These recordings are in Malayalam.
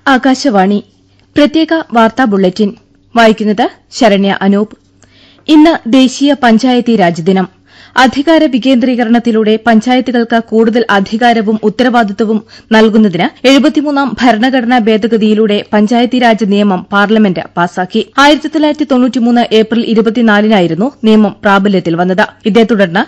ആകാശവാണി പ്രത്യേക വാർത്താ ബുള്ളറ്റിൻ വായിക്കുന്നത് ശരണ്യ അനൂപ് ഇന്ന് ദേശീയ പഞ്ചായത്തി രാജ് ദിനം അധികാര വികേന്ദ്രീകരണത്തിലൂടെ പഞ്ചായത്തുകൾക്ക് കൂടുതൽ അധികാരവും ഉത്തരവാദിത്തവും നൽകുന്നതിന് എഴുപത്തിമൂന്നാം ഭരണഘടനാ ഭേദഗതിയിലൂടെ പഞ്ചായത്തി രാജ് നിയമം പാർലമെന്റ് പാസാക്കി ഏപ്രിൽ ഇരുപത്തിനാലിനായിരുന്നു നിയമം പ്രാബല്യത്തിൽ വന്നത് ഇതേ തുടർന്ന്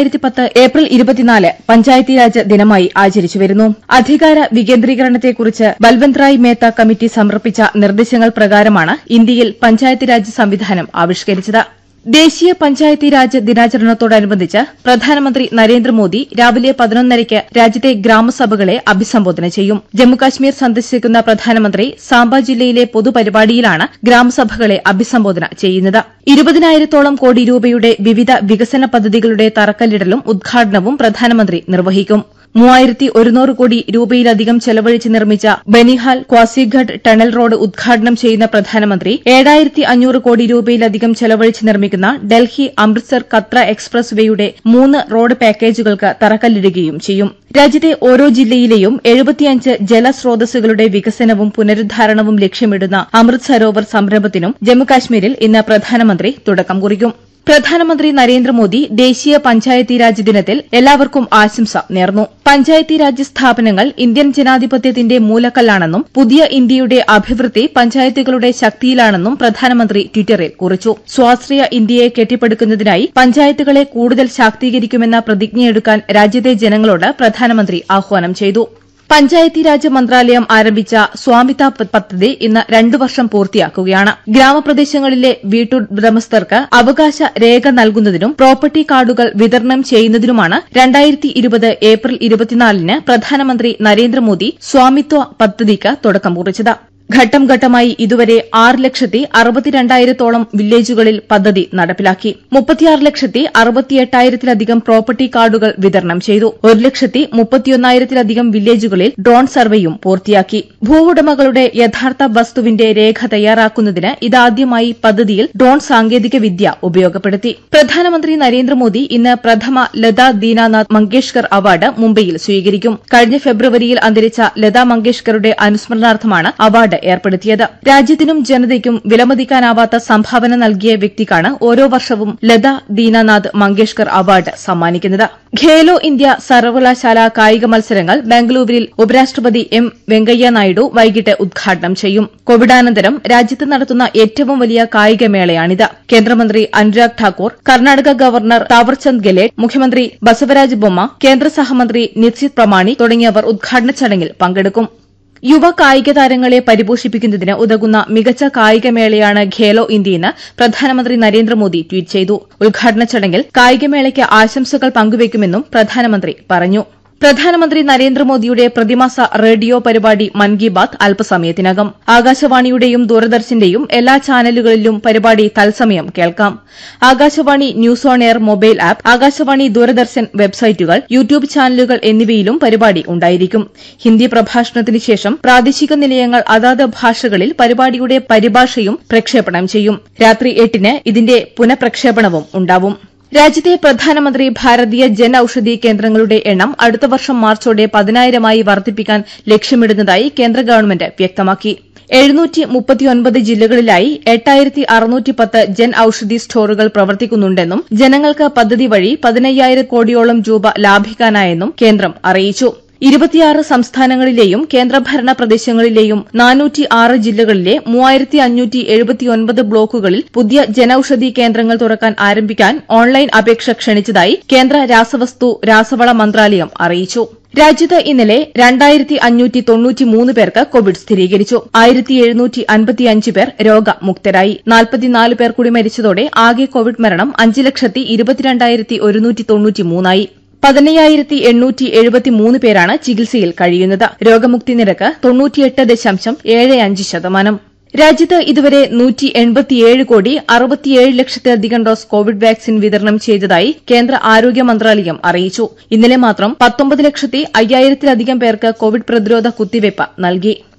ഏപ്രിൽ ഇരുപത്തിനാല് പഞ്ചായത്തി രാജ് ദിനമായി ആചരിച്ചുവരുന്നു അധികാര വികേന്ദ്രീകരണത്തെക്കുറിച്ച് ബൽവന്ത് റായ് മേത്ത കമ്മിറ്റി സമർപ്പിച്ച നിർദ്ദേശങ്ങൾ പ്രകാരമാണ് ഇന്ത്യയിൽ പഞ്ചായത്തി രാജ് സംവിധാനം ആവിഷ്കരിച്ചത് ദേശീയ പഞ്ചായത്തി രാജ് ദിനാചരണത്തോടനുബന്ധിച്ച് പ്രധാനമന്ത്രി നരേന്ദ്രമോദി രാവിലെ പതിനൊന്നരയ്ക്ക് രാജ്യത്തെ ഗ്രാമസഭകളെ അഭിസംബോധന ചെയ്യും ജമ്മുകാശ്മീർ സന്ദർശിക്കുന്ന പ്രധാനമന്ത്രി സാംബ ജില്ലയിലെ പൊതുപരിപാടിയിലാണ് ഗ്രാമസഭകളെ അഭിസംബോധന ചെയ്യുന്നത് ഇരുപതിനായിരത്തോളം കോടി രൂപയുടെ വിവിധ വികസന പദ്ധതികളുടെ തറക്കല്ലിടലും ഉദ്ഘാടനവും പ്രധാനമന്ത്രി നിർവഹിക്കും മൂവായിരത്തി ഒരുന്നൂറ് കോടി രൂപയിലധികം ചെലവഴിച്ച് നിർമ്മിച്ച ബനിഹാൽ ക്വാസിഘട്ട് ടണൽ റോഡ് ഉദ്ഘാടനം ചെയ്യുന്ന പ്രധാനമന്ത്രി ഏഴായിരത്തി അഞ്ഞൂറ് കോടി രൂപയിലധികം ചെലവഴിച്ച് നിർമ്മിക്കുന്ന ഡൽഹി അമൃത്സർ കത്ര എക്സ്പ്രസ് വേയുടെ മൂന്ന് റോഡ് പാക്കേജുകൾക്ക് തറക്കല്ലിടുകയും ചെയ്യും രാജ്യത്തെ ഓരോ ജില്ലയിലെയും എഴുപത്തിയഞ്ച് ജലസ്രോതസ്സുകളുടെ വികസനവും പുനരുദ്ധാരണവും ലക്ഷ്യമിടുന്ന അമൃത് സരോവർ സംരംഭത്തിനും ജമ്മുകാശ്മീരിൽ ഇന്ന് പ്രധാനമന്ത്രി തുടക്കം കുറിക്കും പ്രധാനമന്ത്രി നരേന്ദ്രമോദി ദേശീയ പഞ്ചായത്തി രാജ് ദിനത്തിൽ എല്ലാവർക്കും ആശംസ നേർന്നു പഞ്ചായത്തി രാജ് സ്ഥാപനങ്ങൾ ഇന്ത്യൻ ജനാധിപത്യത്തിന്റെ മൂലക്കല്ലാണെന്നും പുതിയ ഇന്ത്യയുടെ അഭിവൃദ്ധി പഞ്ചായത്തുകളുടെ ശക്തിയിലാണെന്നും പ്രധാനമന്ത്രി ട്വിറ്ററിൽ കുറിച്ചു സ്വാശ്രയ ഇന്ത്യയെ കെട്ടിപ്പടുക്കുന്നതിനായി പഞ്ചായത്തുകളെ കൂടുതൽ ശാക്തീകരിക്കുമെന്ന പ്രതിജ്ഞയെടുക്കാൻ രാജ്യത്തെ ജനങ്ങളോട് പ്രധാനമന്ത്രി ആഹ്വാനം ചെയ്തു പഞ്ചായത്തി രാജ് മന്ത്രാലയം ആരംഭിച്ച സ്വാമിത പദ്ധതി ഇന്ന് രണ്ടു വർഷം പൂർത്തിയാക്കുകയാണ് ഗ്രാമപ്രദേശങ്ങളിലെ വീട്ടുടമസ്ഥർക്ക് അവകാശ രേഖ നൽകുന്നതിനും പ്രോപ്പർട്ടി കാർഡുകൾ വിതരണം ചെയ്യുന്നതിനുമാണ് രണ്ടായിരത്തി ഇരുപത് ഏപ്രിൽ ഇരുപത്തിനാലിന് പ്രധാനമന്ത്രി നരേന്ദ്രമോദി സ്വാമിത്വ പദ്ധതിക്ക് തുടക്കം കുറിച്ചത് ഘട്ടം ഘട്ടമായി ഇതുവരെ ആറ് ലക്ഷത്തി അറുപത്തിരണ്ടായിരത്തോളം വില്ലേജുകളിൽ പദ്ധതി നടപ്പിലാക്കി മുപ്പത്തിയാറ് ലക്ഷത്തി അറുപത്തിയെട്ടായിരത്തിലധികം പ്രോപ്പർട്ടി കാർഡുകൾ വിതരണം ചെയ്തു ഒരു ലക്ഷത്തി മുപ്പത്തിയൊന്നായിരത്തിലധികം വില്ലേജുകളിൽ ഡ്രോൺ സർവേയും പൂർത്തിയാക്കി ഭൂവുടമകളുടെ യഥാർത്ഥ വസ്തുവിന്റെ രേഖ തയ്യാറാക്കുന്നതിന് ഇതാദ്യമായി പദ്ധതിയിൽ ഡ്രോൺ സാങ്കേതിക വിദ്യ ഉപയോഗപ്പെടുത്തി പ്രധാനമന്ത്രി നരേന്ദ്രമോദി ഇന്ന് പ്രഥമ ലതാ ദീനാനാഥ് മങ്കേഷ്കർ അവാർഡ് മുംബൈയിൽ സ്വീകരിക്കും കഴിഞ്ഞ ഫെബ്രുവരിയിൽ അന്തരിച്ച ലതാ മങ്കേഷ്കറുടെ അനുസ്മരണാർത്ഥമാണ് അവാർഡ് ഏർപ്പെടുത്തിയത് രാജ്യത്തിനും ജനതയ്ക്കും വിലമതിക്കാനാവാത്ത സംഭാവന നൽകിയ വ്യക്തിക്കാണ് ഓരോ വർഷവും ലതാ ദീനാനാഥ് മങ്കേഷ്കർ അവാർഡ് സമ്മാനിക്കുന്നത് ഖേലോ ഇന്ത്യ സർവകലാശാല കായിക മത്സരങ്ങൾ ബംഗളൂരുവിൽ ഉപരാഷ്ട്രപതി എം വെങ്കയ്യ നായിഡു വൈകിട്ട് ഉദ്ഘാടനം ചെയ്യും കോവിഡാനന്തരം രാജ്യത്ത് നടത്തുന്ന ഏറ്റവും വലിയ കായികമേളയാണിത് കേന്ദ്രമന്ത്രി അനുരാഗ് ഠാക്കൂർ കർണാടക ഗവർണർ താവർചന്ദ് ഗെലോട്ട് മുഖ്യമന്ത്രി ബസവരാജ് ബൊമ്മ കേന്ദ്ര സഹമന്ത്രി നിത്സിത് പ്രമാണി തുടങ്ങിയവർ ഉദ്ഘാടന ചടങ്ങിൽ പങ്കെടുക്കും യുവ കായിക താരങ്ങളെ പരിപോഷിപ്പിക്കുന്നതിന് ഉതകുന്ന മികച്ച കായികമേളയാണ് ഖേലോ ഇന്ത്യയെന്ന് പ്രധാനമന്ത്രി നരേന്ദ്രമോദി ട്വീറ്റ് ചെയ്തു ഉദ്ഘാടന ചടങ്ങിൽ കായികമേളയ്ക്ക് ആശംസകൾ പങ്കുവയ്ക്കുമെന്നും പ്രധാനമന്ത്രി പറഞ്ഞു പ്രധാനമന്ത്രി നരേന്ദ്രമോദിയുടെ പ്രതിമാസ റേഡിയോ പരിപാടി മൻ കി ബാത് അല്പസമയത്തിനകം ആകാശവാണിയുടെയും ദൂരദർശന്റെയും എല്ലാ ചാനലുകളിലും പരിപാടി തത്സമയം കേൾക്കാം Akashvani news on air mobile app Akashvani Doordarshan വെബ്സൈറ്റുകൾ യൂട്യൂബ് ചാനലുകൾ എന്നിവയിലും പരിപാടി ഉണ്ടായിരിക്കും ഹിന്ദി പ്രഭാഷണത്തിന് ശേഷം പ്രാദേശിക നിലയങ്ങൾ അതാത് ഭാഷകളിൽ പരിപാടിയുടെ പരിഭാഷയും പ്രക്ഷേപണം ചെയ്യും രാത്രി എട്ടിന് ഇതിന്റെ പുനഃപ്രക്ഷേപണവും ഉണ്ടാവും രാജ്യത്തെ പ്രധാനമന്ത്രി ഭാരതീയ ജൻ ഔഷധി കേന്ദ്രങ്ങളുടെ എണ്ണം അടുത്ത വർഷം മാർച്ചോടെ പതിനായിരമായി വർദ്ധിപ്പിക്കാൻ ലക്ഷ്യമിടുന്നതായി കേന്ദ്ര ഗവൺമെന്റ് വ്യക്തമാക്കി എഴുന്നൂറ്റി മുപ്പത്തിയൊൻപത് ജില്ലകളിലായി എട്ടായിരത്തി അറുന്നൂറ്റി പത്ത് ജൻ ഔഷധി സ്റ്റോറുകൾ പ്രവർത്തിക്കുന്നുണ്ടെന്നും ജനങ്ങൾക്ക് പദ്ധതി വഴി പതിനയ്യായിരം കോടിയോളം രൂപ ലാഭിക്കാനായെന്നും കേന്ദ്രം അറിയിച്ചു ഇരുപത്തിയാറ് സംസ്ഥാനങ്ങളിലെയും കേന്ദ്രഭരണ പ്രദേശങ്ങളിലെയും നാനൂറ്റി ആറ് ജില്ലകളിലെ മൂവായിരത്തി അഞ്ഞൂറ്റി എഴുപത്തിയൊൻപത് ബ്ലോക്കുകളിൽ പുതിയ ജനൌഷധി കേന്ദ്രങ്ങൾ തുറക്കാൻ ആരംഭിക്കാൻ ഓൺലൈൻ അപേക്ഷ ക്ഷണിച്ചതായി കേന്ദ്ര രാസവസ്തു രാസവള മന്ത്രാലയം അറിയിച്ചു രാജ്യത്ത് ഇന്നലെ രണ്ടായിരത്തി അഞ്ഞൂറ്റി തൊണ്ണൂറ്റിമൂന്ന് പേർക്ക് കോവിഡ് സ്ഥിരീകരിച്ചു ആയിരത്തി എഴുന്നൂറ്റി അൻപത്തിയഞ്ച് പേർ രോഗമുക്തരായി നാൽപ്പത്തിനാല് പേർ കൂടി മരിച്ചതോടെ ആകെ കോവിഡ് മരണം അഞ്ച് ലക്ഷത്തി ഇരുപത്തിരണ്ടായിരത്തി ഒരുന്നൂറ്റി തൊണ്ണൂറ്റിമൂന്നായി പതിനയ്യായിരത്തി എണ്ണൂറ്റി എഴുപത്തിമൂന്ന് പേരാണ് ചികിത്സയിൽ കഴിയുന്നത് രോഗമുക്തി നിരക്ക് തൊണ്ണൂറ്റിയെട്ട് ദശാംശം ഏഴ് അഞ്ച് ശതമാനം രാജ്യത്ത് ഇതുവരെ നൂറ്റി എൺപത്തിയേഴ് കോടി അറുപത്തിയേഴ് ലക്ഷത്തിലധികം ഡോസ് കോവിഡ് വാക്സിൻ വിതരണം ചെയ്തതായി കേന്ദ്ര ആരോഗ്യ മന്ത്രാലയം അറിയിച്ചു ഇന്നലെ മാത്രം പത്തൊമ്പത് ലക്ഷത്തി അയ്യായിരത്തിലധികം പേർക്ക് കോവിഡ് പ്രതിരോധ കുത്തിവയ്പ് നൽകി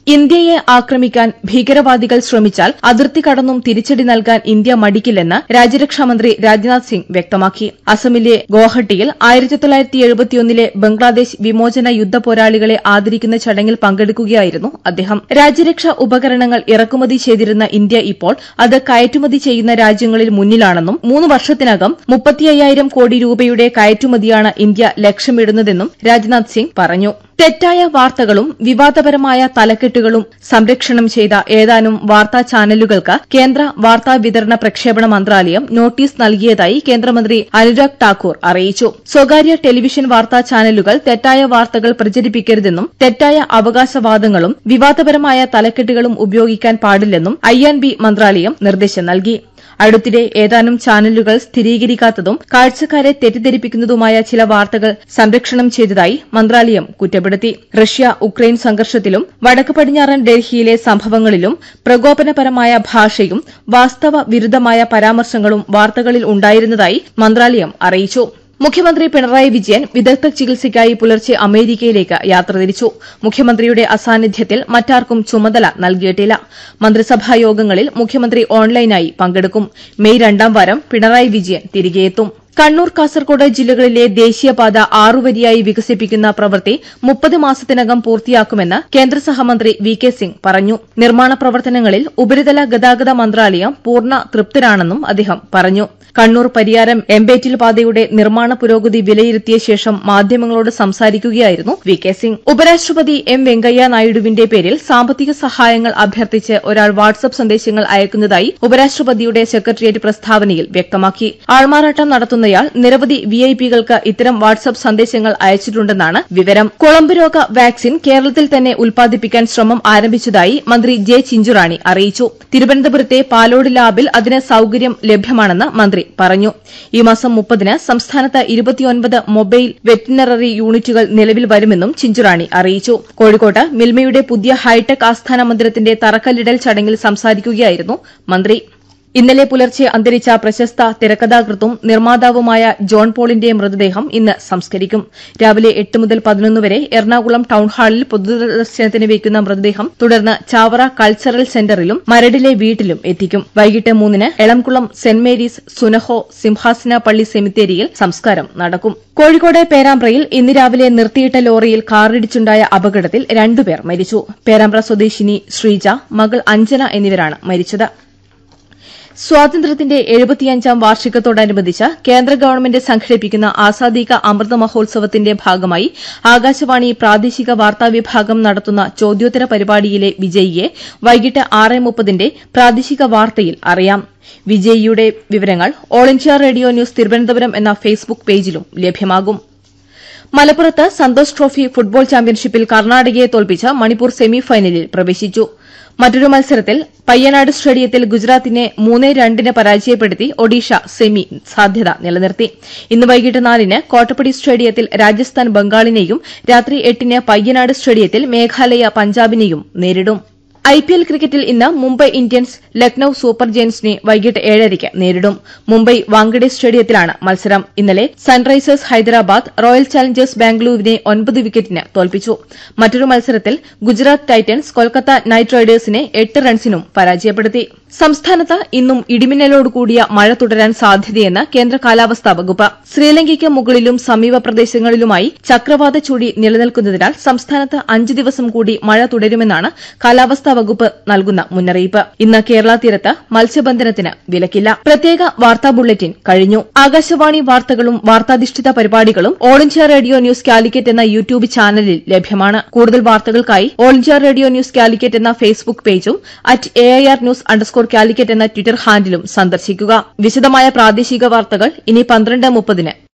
ഇന്ത്യയെ ആക്രമിക്കാൻ ഭീകരവാദികൾ ശ്രമിച്ചാൽ അതിർത്തി കടന്നും തിരിച്ചടി നൽകാൻ ഇന്ത്യ മടിക്കില്ലെന്ന് രാജ്യരക്ഷാമന്ത്രി രാജ്നാഥ് സിംഗ് വ്യക്തമാക്കി അസമിലെ ഗോഹട്ടിയിൽ ആയിരത്തി തൊള്ളായിരത്തി എഴുപത്തിയൊന്നിലെ ബംഗ്ലാദേശ് വിമോചന യുദ്ധ പോരാളികളെ ആദരിക്കുന്ന ചടങ്ങിൽ പങ്കെടുക്കുകയായിരുന്നു അദ്ദേഹം രാജ്യരക്ഷാ ഉപകരണങ്ങൾ ഇറക്കുമതി ചെയ്തിരുന്ന ഇന്ത്യ ഇപ്പോൾ അത് കയറ്റുമതി ചെയ്യുന്ന രാജ്യങ്ങളിൽ മുന്നിലാണെന്നും മൂന്ന് വർഷത്തിനകം മുപ്പത്തിയ്യായിരം കോടി രൂപയുടെ കയറ്റുമതിയാണ് ഇന്ത്യ ലക്ഷ്യമിടുന്നതെന്നും രാജ്നാഥ് സിംഗ് പറഞ്ഞു തെറ്റായ വാർത്തകളും വിവാദപരമായ തലക്കെട്ടുകളും സംരക്ഷണം ചെയ്ത ഏതാനും വാർത്താ ചാനലുകൾക്ക് കേന്ദ്ര വാർത്താ വിതരണ പ്രക്ഷേപണ മന്ത്രാലയം നോട്ടീസ് നൽകിയതായി കേന്ദ്രമന്ത്രി അനുരാഗ് ഠാക്കൂർ അറിയിച്ചു സ്വകാര്യ ടെലിവിഷൻ വാർത്താ ചാനലുകൾ തെറ്റായ വാർത്തകൾ പ്രചരിപ്പിക്കരുതെന്നും തെറ്റായ അവകാശവാദങ്ങളും വിവാദപരമായ തലക്കെട്ടുകളും ഉപയോഗിക്കാൻ പാടില്ലെന്നും ഐ മന്ത്രാലയം നിർദ്ദേശം നൽകി അടുത്തിടെ ഏതാനും ചാനലുകൾ സ്ഥിരീകരിക്കാത്തതും കാഴ്ചക്കാരെ തെറ്റിദ്ധരിപ്പിക്കുന്നതുമായ ചില വാർത്തകൾ സംരക്ഷണം ചെയ്തതായി മന്ത്രാലയം കുറ്റപ്പെടുത്തി റഷ്യ ഉക്രൈൻ സംഘർഷത്തിലും വടക്ക് പടിഞ്ഞാറൻ ഡൽഹിയിലെ സംഭവങ്ങളിലും പ്രകോപനപരമായ ഭാഷയും വാസ്തവ വിരുദ്ധമായ പരാമർശങ്ങളും വാർത്തകളിൽ ഉണ്ടായിരുന്നതായി മന്ത്രാലയം അറിയിച്ചു മുഖ്യമന്ത്രി പിണറായി വിജയൻ വിദഗ്ധ ചികിത്സയ്ക്കായി പുലർച്ചെ അമേരിക്കയിലേക്ക് യാത്ര തിരിച്ചു മുഖ്യമന്ത്രിയുടെ അസാന്നിധ്യത്തിൽ മറ്റാർക്കും ചുമതല നൽകിയിട്ടില്ല മന്ത്രിസഭാ യോഗങ്ങളിൽ മുഖ്യമന്ത്രി ഓൺലൈനായി പങ്കെടുക്കും മെയ് രണ്ടാം വാരം പിണറായി വിജയൻ തിരികെയെത്തും കണ്ണൂർ കാസർകോട് ജില്ലകളിലെ ദേശീയപാത ആറുവരിയായി വികസിപ്പിക്കുന്ന പ്രവൃത്തി മുപ്പത് മാസത്തിനകം പൂർത്തിയാക്കുമെന്ന് കേന്ദ്ര സഹമന്ത്രി വി കെ സിംഗ് പറഞ്ഞു നിർമ്മാണ പ്രവർത്തനങ്ങളിൽ ഉപരിതല ഗതാഗത മന്ത്രാലയം പൂർണ്ണ തൃപ്തരാണെന്നും അദ്ദേഹം പറഞ്ഞു കണ്ണൂർ പരിയാരം എംബേറ്റിൽ പാതയുടെ നിർമ്മാണ പുരോഗതി വിലയിരുത്തിയ ശേഷം മാധ്യമങ്ങളോട് സംസാരിക്കുകയായിരുന്നു വി കെ സിംഗ് ഉപരാഷ്ട്രപതി എം വെങ്കയ്യ നായിഡുവിന്റെ പേരിൽ സാമ്പത്തിക സഹായങ്ങൾ അഭ്യർത്ഥിച്ച് ഒരാൾ വാട്സ്ആപ്പ് സന്ദേശങ്ങൾ അയക്കുന്നതായി ഉപരാഷ്ട്രപതിയുടെ സെക്രട്ടേറിയറ്റ് പ്രസ്താവനയിൽ വ്യക്തമാക്കി ആൾമാറാട്ടം നടത്തുന്നയാൾ നിരവധി വിഐപികൾക്ക് ഇത്തരം വാട്സ്ആപ്പ് സന്ദേശങ്ങൾ അയച്ചിട്ടുണ്ടെന്നാണ് വിവരം കുളമ്പ് രോഗ വാക്സിൻ കേരളത്തിൽ തന്നെ ഉൽപ്പാദിപ്പിക്കാൻ ശ്രമം ആരംഭിച്ചതായി മന്ത്രി ജെ ചിഞ്ചുറാണി അറിയിച്ചു തിരുവനന്തപുരത്തെ പാലോട് ലാബിൽ അതിന് സൌകര്യം ലഭ്യമാണെന്ന് മന്ത്രി പറഞ്ഞു ഈ മാസം മുപ്പതിന് സംസ്ഥാനത്ത് ഇരുപത്തിയൊൻപത് മൊബൈൽ വെറ്റിനററി യൂണിറ്റുകൾ നിലവിൽ വരുമെന്നും ചിഞ്ചുറാണി അറിയിച്ചു കോഴിക്കോട്ട് മിൽമയുടെ പുതിയ ഹൈടെക് ആസ്ഥാന മന്ദിരത്തിന്റെ തറക്കല്ലിടൽ ചടങ്ങിൽ സംസാരിക്കുകയായിരുന്നു മന്ത്രി ഇന്നലെ പുലർച്ചെ അന്തരിച്ച പ്രശസ്ത തിരക്കഥാകൃത്തും നിർമ്മാതാവുമായ ജോൺ പോളിന്റെ മൃതദേഹം ഇന്ന് സംസ്കരിക്കും രാവിലെ എട്ട് മുതൽ പതിനൊന്ന് വരെ എറണാകുളം ടൌൺഹാളിൽ പൊതുദർശനത്തിന് വയ്ക്കുന്ന മൃതദേഹം തുടർന്ന് ചാവറ കൾച്ചറൽ സെന്ററിലും മരടിലെ വീട്ടിലും എത്തിക്കും വൈകിട്ട് മൂന്നിന് എളംകുളം സെന്റ് മേരീസ് സുനഹോ സിംഹാസന പള്ളി സെമിത്തേരിയിൽ സംസ്കാരം നടക്കും കോഴിക്കോട് പേരാമ്പ്രയിൽ ഇന്ന് രാവിലെ നിർത്തിയിട്ട ലോറിയിൽ കാറിടിച്ചുണ്ടായ അപകടത്തിൽ രണ്ടുപേർ മരിച്ചു പേരാമ്പ്ര സ്വദേശിനി ശ്രീജ മകൾ അഞ്ജന എന്നിവരാണ് മരിച്ചത് സ്വാതന്ത്ര്യത്തിന്റെ എഴുപത്തിയഞ്ചാം വാർഷികത്തോടനുബന്ധിച്ച് കേന്ദ്ര ഗവൺമെന്റ് സംഘടിപ്പിക്കുന്ന ആസാദി കാ അമൃത മഹോത്സവത്തിന്റെ ഭാഗമായി ആകാശവാണി പ്രാദേശിക വാർത്താ വിഭാഗം നടത്തുന്ന ചോദ്യോത്തര പരിപാടിയിലെ വിജയിയെ വൈകിട്ട് ആറ് മുപ്പതിന്റെ പ്രാദേശിക വാർത്തയിൽ അറിയാം വിജയിയുടെ വിവരങ്ങൾ all India radio news Thiruvananthapuram എന്ന ഫേസ്ബുക്ക് പേജിലും ലഭ്യമാകും മലപ്പുറത്ത് സന്തോഷ് ട്രോഫി ഫുട്ബോൾ ചാമ്പ്യൻഷിപ്പിൽ കർണാടകയെ തോൽപ്പിച്ച് മണിപ്പൂർ സെമി ഫൈനലിൽ പ്രവേശിച്ചു മറ്റൊരു മത്സരത്തിൽ പയ്യനാട് സ്റ്റേഡിയത്തിൽ ഗുജറാത്തിനെ മൂന്ന് രണ്ടിന് പരാജയപ്പെടുത്തി ഒഡീഷ സെമി സാധ്യത നിലനിർത്തി ഇന്ന് വൈകിട്ട് നാലിന് കോട്ടപ്പടി സ്റ്റേഡിയത്തിൽ രാജസ്ഥാൻ ബംഗാളിനെയും രാത്രി എട്ടിന് പയ്യനാട് സ്റ്റേഡിയത്തിൽ മേഘാലയ പഞ്ചാബിനെയും നേരിടും ഐപിഎൽ ക്രിക്കറ്റിൽ ഇന്ന് മുംബൈ ഇന്ത്യൻസ് ലക്നൌ സൂപ്പർ ജയൻസിനെ വൈകിട്ട് ഏഴരയ്ക്ക് നേരിടും മുംബൈ വാങ്കഡെ സ്റ്റേഡിയത്തിലാണ് മത്സരം ഇന്നലെ സൺറൈസേഴ്സ് ഹൈദരാബാദ് റോയൽ ചാലഞ്ചേഴ്സ് ബാംഗ്ലൂരിനെ ഒൻപത് വിക്കറ്റിന് തോൽപ്പിച്ചു മറ്റൊരു മത്സരത്തിൽ ഗുജറാത്ത് ടൈറ്റൻസ് കൊൽക്കത്ത നൈറ്റ് റൈഡേഴ്സിനെ എട്ട് റൺസിനും പരാജയപ്പെടുത്തി സംസ്ഥാനത്ത് ഇന്നും ഇടിമിന്നലോടുകൂടിയ മഴ തുടരാൻ സാധ്യതയെന്ന് കേന്ദ്ര കാലാവസ്ഥാ വകുപ്പ് ശ്രീലങ്കയ്ക്ക് മുകളിലും സമീപ പ്രദേശങ്ങളിലുമായി ചക്രവാത ചുഴി നിലനിൽക്കുന്നതിനാൽ സംസ്ഥാനത്ത് അഞ്ച് ദിവസം കൂടി മഴ തുടരുമെന്നാണ് കാലാവസ്ഥാ വകുപ്പ് നൽകുന്ന മുന്നറിയിപ്പ് ഇന്ന് കേരള തീരത്ത് മത്സ്യബന്ധനത്തിന് വിലക്കില്ല പ്രത്യേക വാർത്താ ബുള്ളറ്റിൻ കഴിഞ്ഞു ആകാശവാണി വാർത്തകളും വാർത്താധിഷ്ഠിത പരിപാടികളും all India radio news Calicut എന്ന യൂട്യൂബ് ചാനലിൽ ലഭ്യമാണ് കൂടുതൽ വാർത്തകൾക്കായി all India radio news Calicut എന്ന ഫേസ്ബുക്ക് പേജും at A I R news underscore Calicut എന്ന ട്വിറ്റർ ഹാൻഡിലും സന്ദർശിക്കുക വിശദമായ പ്രാദേശിക വാർത്തകൾ ഇനി പന്ത്രണ്ട് മുപ്പതിന്